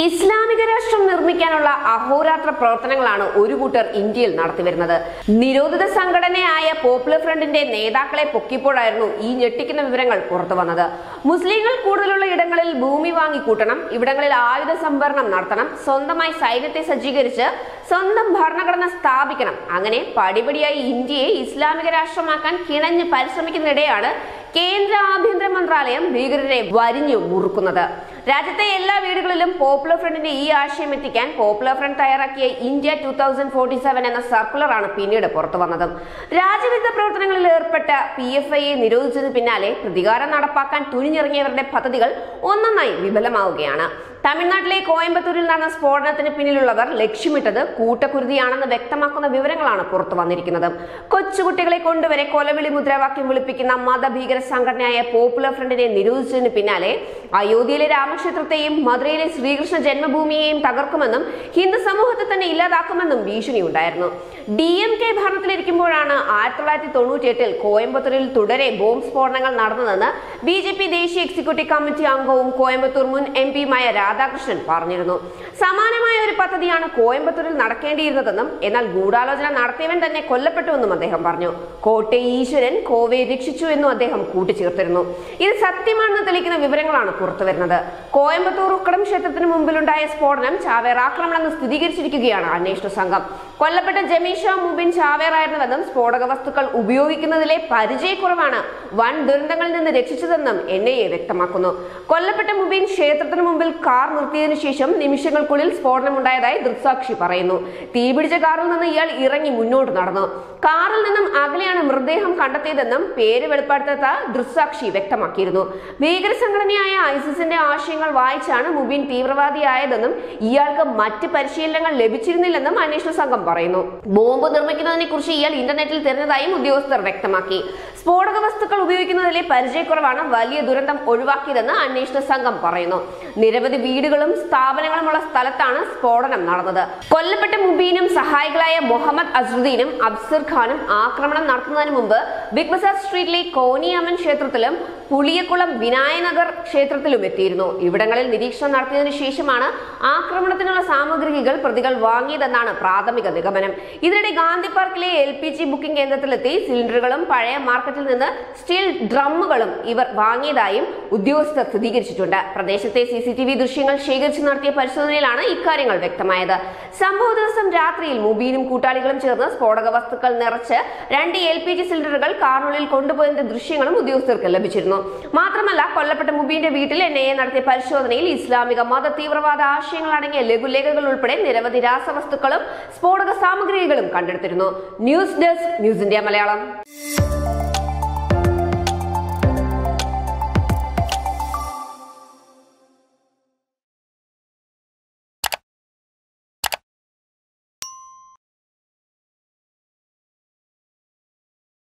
ഇസ്ലാമിക രാഷ്ട്രം നിർമ്മിക്കാനുള്ള അഹോരാത്ര പ്രവർത്തനങ്ങളാണ് ഒരു കൂട്ടർ ഇന്ത്യയിൽ നടത്തിവരുന്നത് നിരോധിത സംഘടനയായ പോപ്പുലർ ഫ്രണ്ടിന്റെ നേതാക്കളെ പൊക്കിയപ്പോഴായിരുന്നു ഈ ഞെട്ടിക്കുന്ന വിവരങ്ങൾ പുറത്തു വന്നത് മുസ്ലിങ്ങൾ കൂടുതലുള്ള ഇടങ്ങളിൽ ഭൂമി വാങ്ങിക്കൂട്ടണം ഇവിടങ്ങളിൽ ആയുധ സംഭരണം നടത്തണം സ്വന്തമായി സൈന്യത്തെ സജ്ജീകരിച്ച് സ്വന്തം ഭരണഘടന സ്ഥാപിക്കണം അങ്ങനെ പടിപടിയായി ഇന്ത്യയെ ഇസ്ലാമിക രാഷ്ട്രമാക്കാൻ കിണഞ്ഞ് പരിശ്രമിക്കുന്നിടെയാണ് കേന്ദ്ര ആഭ്യന്തര മന്ത്രാലയം ഭീകരരെ വരിഞ്ഞു മുറുക്കുന്നത് രാജ്യത്തെ എല്ലാ വീടുകളിലും പോപ്പുലർ ഫ്രണ്ടിന്റെ ഈ ആശയം എത്തിക്കാൻ പോപ്പുലർ ഫ്രണ്ട് തയ്യാറാക്കിയ India two thousand forty seven എന്ന സർക്കുലറാണ് പിന്നീട് പുറത്തു വന്നത് രാജ്യവിരുദ്ധ പ്രവർത്തനങ്ങളിൽ ഏർപ്പെട്ട പി എഫ് ഐയെ നിരോധിച്ചതിന് പിന്നാലെ പ്രതികാരം നടപ്പാക്കാൻ തുനിഞ്ഞിറങ്ങിയവരുടെ പദ്ധതികൾ ഒന്നൊന്നായി വിഫലമാവുകയാണ് തമിഴ്നാട്ടിലെ കോയമ്പത്തൂരിൽ നടന്ന സ്ഫോടനത്തിന് പിന്നിലുള്ളവർ ലക്ഷ്യമിട്ടത് കൂട്ടക്കുരുതിയാണെന്ന് വ്യക്തമാക്കുന്ന വിവരങ്ങളാണ് പുറത്തു വന്നിരിക്കുന്നത് കൊച്ചുകുട്ടികളെ കൊണ്ടുവരെ കൊലവിളി മുദ്രാവാക്യം വിളിപ്പിക്കുന്ന മതഭീകര സംഘടനയായ പോപ്പുലർ ഫ്രണ്ടിനെ നിരോധിച്ചതിന് പിന്നാലെ അയോധ്യയിലെ രാമക്ഷേത്രത്തെയും മധുരയിലെ ശ്രീകൃഷ്ണ ജന്മഭൂമിയെയും തകർക്കുമെന്നും ഹിന്ദു സമൂഹത്തെ തന്നെ ഇല്ലാതാക്കുമെന്നും ഭീഷണിയുണ്ടായിരുന്നു ഡി എം കെ ഭരണത്തിലിരിക്കുമ്പോഴാണ് ആയിരത്തി തൊള്ളായിരത്തി തൊണ്ണൂറ്റി എട്ടിൽ കോയമ്പത്തൂരിൽ തുടരെ ബോംബ് സ്ഫോടനങ്ങൾ നടന്നതെന്ന് ബി ജെ പി ദേശീയ എക്സിക്യൂട്ടീവ് കമ്മിറ്റി അംഗവും കോയമ്പത്തൂർ മുൻ എം പിയുമായ രാധാകൃഷ്ണൻ പറഞ്ഞിരുന്നു സമാനമായ ഒരു പദ്ധതിയാണ് കോയമ്പത്തൂരിൽ നടക്കേണ്ടിയിരുന്നതെന്നും എന്നാൽ ഗൂഢാലോചന നടത്തിയവൻ തന്നെ കൊല്ലപ്പെട്ടുവെന്നും അദ്ദേഹം പറഞ്ഞു കോട്ടെ ഈശ്വരൻ കോവയെ രക്ഷിച്ചു എന്നും അദ്ദേഹം കൂട്ടിച്ചേർത്തിരുന്നു ഇത് സത്യമാണെന്ന് തെളിയിക്കുന്ന വിവരങ്ങളാണ് പുറത്തുവരുന്നത് കോയമ്പത്തൂർ ഉക്കടം ക്ഷേത്രത്തിന് മുമ്പിലുണ്ടായ സ്ഫോടനം ചാവേർ ആക്രമണമെന്ന് സ്ഥിരീകരിച്ചിരിക്കുകയാണ് അന്വേഷണ സംഘം കൊല്ലപ്പെട്ട ജമീഷ മുബിൻ ചാവേറായിരുന്നുവെന്നും സ്ഫോടക വസ്തുക്കൾ ഉപയോഗിക്കുന്നതിലെ പരിചയക്കുറവാണ് വൻ ദുരന്തങ്ങളിൽ നിന്ന് രക്ഷിച്ചതെന്നും എൻ ഐ എ വ്യക്തമാക്കുന്നു കൊല്ലപ്പെട്ട മുബിൻ ക്ഷേത്രത്തിന് മുമ്പിൽ കാർ നിർത്തിയതിനു ശേഷം നിമിഷങ്ങൾക്കുള്ളിൽ സ്ഫോടനമുണ്ടായതായി ദൃക്സാക്ഷി പറയുന്നു തീപിടിച്ച കാറിൽ നിന്ന് ഇയാൾ ഇറങ്ങി മുന്നോട്ട് നടന്നു കാറിൽ നിന്നും അകലെയാണ് മൃതദേഹം കണ്ടെത്തിയതെന്നും പേര് വെളിപ്പെടുത്താത്ത ദൃക്സാക്ഷി വ്യക്തമാക്കിയിരുന്നു ഭീകര സംഘടനയായ ഐസിസിന്റെ ആശയങ്ങൾ വായിച്ചാണ് മുബിൻ തീവ്രവാദിയായതെന്നും ഇയാൾക്ക് മറ്റ് പരിശീലനങ്ങൾ ലഭിച്ചിരുന്നില്ലെന്നും അന്വേഷണ സംഘം പറയുന്നു ബോംബ് നിർമ്മിക്കുന്നതിനെ കുറിച്ച് ഇയാൾ ഇന്റർനെറ്റിൽ തിരഞ്ഞതായും ഉദ്യോഗസ്ഥർ വ്യക്തമാക്കി സ്ഫോടക വസ്തുക്കൾ ഉപയോഗിക്കുന്നതിലെ പരിചയക്കുറവാണ് വലിയ ദുരന്തം ഒഴിവാക്കിയതെന്ന് അന്വേഷണ സംഘം പറയുന്നു നിരവധി വീടുകളും സ്ഥാപനങ്ങളുമുള്ള സ്ഥലത്താണ് സ്ഫോടനം നടന്നത് കൊല്ലപ്പെട്ട മുബീനും സഹായികളായ മുഹമ്മദ് അസ്രുദ്ദീനും അബ്സർ ഖാനും ആക്രമണം നടത്തുന്നതിന് മുമ്പ് ബിഗ് ബസാർ സ്ട്രീറ്റിലെ കോനിയാമൻ ക്ഷേത്രത്തിലും പുളിയക്കുളം വിനായനഗർ ക്ഷേത്രത്തിലും എത്തിയിരുന്നു ഇവിടങ്ങളിൽ നിരീക്ഷണം നടത്തിയതിനു ശേഷമാണ് ആക്രമണത്തിനുള്ള സാമഗ്രികൾ പ്രതികൾ വാങ്ങിയതെന്നാണ് പ്രാഥമിക നിഗമനം ഇതിനിടെ ഗാന്ധി പാർക്കിലെ എൽ പി ജി ബുക്കിംഗ് കേന്ദ്രത്തിലെത്തി സിലിണ്ടറുകളും പഴയ മാർക്കറ്റിൽ നിന്ന് സ്റ്റീൽ ഡ്രമ്മുകളും ഇവർ വാങ്ങിയതായും ഉദ്യോഗസ്ഥർ സ്ഥിരീകരിച്ചിട്ടുണ്ട് പ്രദേശത്തെ സി സി ടി വി ദൃശ്യങ്ങൾ ശേഖരിച്ച് നടത്തിയ പരിശോധനയിലാണ് ഇക്കാര്യങ്ങൾ വ്യക്തമായത് സംഭവ ദിവസം രാത്രിയിൽ മുബീനും കൂട്ടാളികളും ചേർന്ന് സ്ഫോടക വസ്തുക്കൾ നിറച്ച് രണ്ട് എൽ പി ജി സിലിണ്ടറുകൾ കാറിനുള്ളിൽ കൊണ്ടുപോയതിന്റെ ദൃശ്യങ്ങളും ഉദ്യോഗസ്ഥർക്ക് ലഭിച്ചിരുന്നു മാത്രമല്ല കൊല്ലപ്പെട്ട മുബീന്റെ വീട്ടിൽ എൻ ഐ എ നടത്തിയ പരിശോധനയിൽ ഇസ്ലാമിക മത തീവ്രവാദ ആശയങ്ങൾ അടങ്ങിയ ലഘുലേഖകൾ ഉൾപ്പെടെ നിരവധി രാസവസ്തുക്കളും സ്ഫോടക സാമഗ്രികളും കണ്ടെടുത്തിരുന്നു news desk news India Malayalam